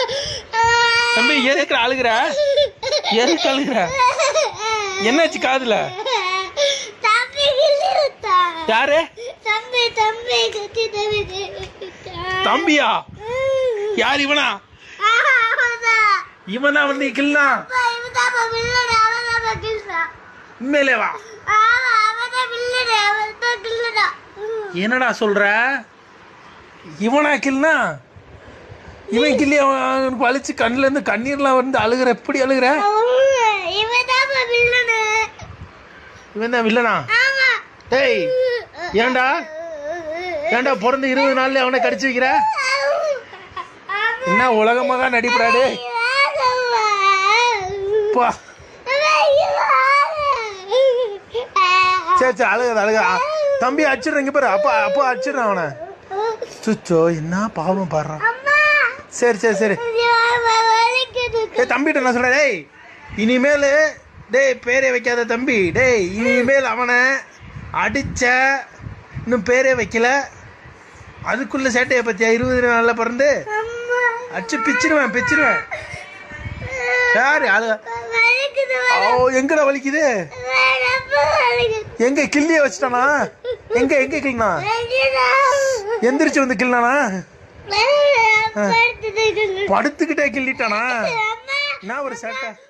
தம்பி எதுக்கு அழுகுற எதுக்கு அழுகுற என்னாச்சு காதுல தம்பி கிள்ளி விட்டான். யாரு தம்பி தம்பி கத்தி தம்பி கிள்ளி விட்டான். தம்பியா யார் இவனா ஆஹா, அவன்தான். இவனா வந்து கிள்ளா அப்பா, இவன்தான் அப்பா வில்லனு, அவன்தான் அப்பா கிள்ளான். உண்மையிலே வா ஆமா, அவன்தான் வில்லனு, அவன்தான் கிள்ளுனா. ம். என்னடா சொல்ற இவனா கிள்னா இவன் கிள்ளி அவன் அவனுக்கு வலிச்சு கண்ணுல இருந்து கண்ணீர்லாம் வந்து அழுகுற எப்படி அழுகுற அவன், இவன்தான் அப்பா வில்லனு. இவன் தான் வில்லனா ஆமா. டேய் ஏன்டா ஏன்டா பிறந்து இருபது நாள்ல அவனை கடிச்சு வைக்கிற என்ன உலகமாக நடிப்புறாடு பா சரி சரி அழுகாத அழுகா தம்பி அடிச்சிடுறேன் இங்க பாரு அப்பா அப்பா அடிச்சிடுறேன் அவனை சுச்சோ என்ன பாவம் பாடுறான் சரி சரி சரி ஏ தம்பிட்ட நான் சொல்றேன் டேய் இனிமேல் டேய் பேரே வைக்காத தம்பி டேய் இனிமேல் அவனை அடிச்ச இன்னும் பேரே வைக்கல அதுக்குள்ள சேட்டையை பத்தியா இருபது நாள்ல பிறந்து அடிச்சு பிச்சிருவேன் பிச்சிருவேன் யாரு அது ஓ எங்கடா வலிக்குது எங்க கிள்ளிய வச்சிட்டானா எங்க எங்க கிள்ளினா எந்திரிச்சு வந்து கிள்ளானா படுத்துக்கிட்டே கிள்ளிட்டானா என்ன ஒரு சேட்டை